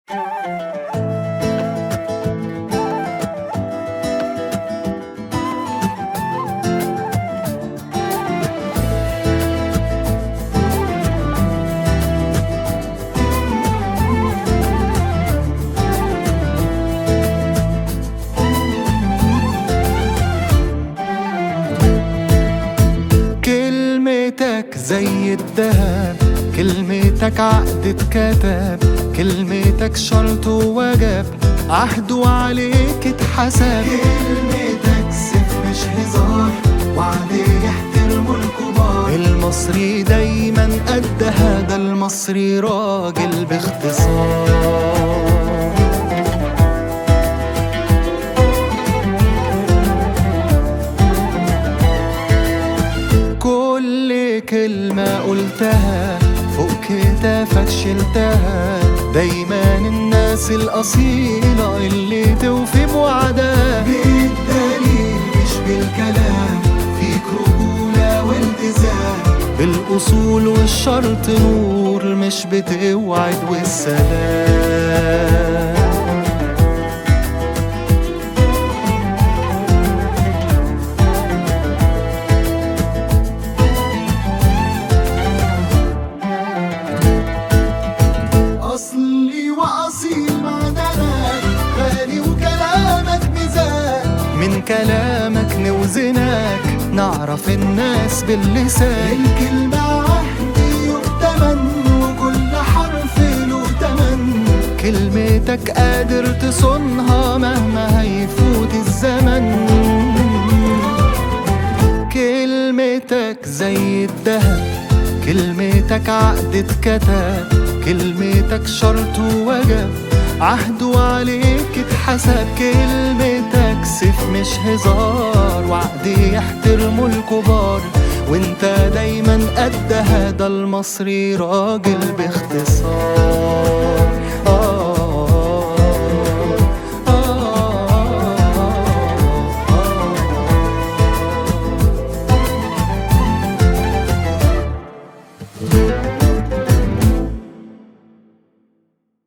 كلمتك زي الدهب كلمتك عقد اتكتب كلمتك شرط ووجب عهده عليك اتحسب كلمتك سيف مش هزار وعليه يحترموا الكبار المصري دايما قدها ده المصري راجل باختصار كل كلمة قلتها فوق كتافك شلتها دايما الناس الأصيلة اللي توفي بوعدها بالدليل مش بالكلام فيك رجولة والتزام بالأصول والشرط نور مش بتوعد والسلام أصلي وأصيل معدنك غالي وكلامك ميزان من كلامك نوزنك نعرف الناس باللسان الكلمة عهد يؤتمن وكل حرف له تمن كلمتك قادر تصونها مهما هيفوت الزمن كلمتك زي الدهب كلمتك عقد اتكتب كلمتك شرط ووجب عهده عليك اتحسب كلمتك سيف مش هزار وعد يحترموا الكبار وانت دايما قدها ده المصري راجل باختصار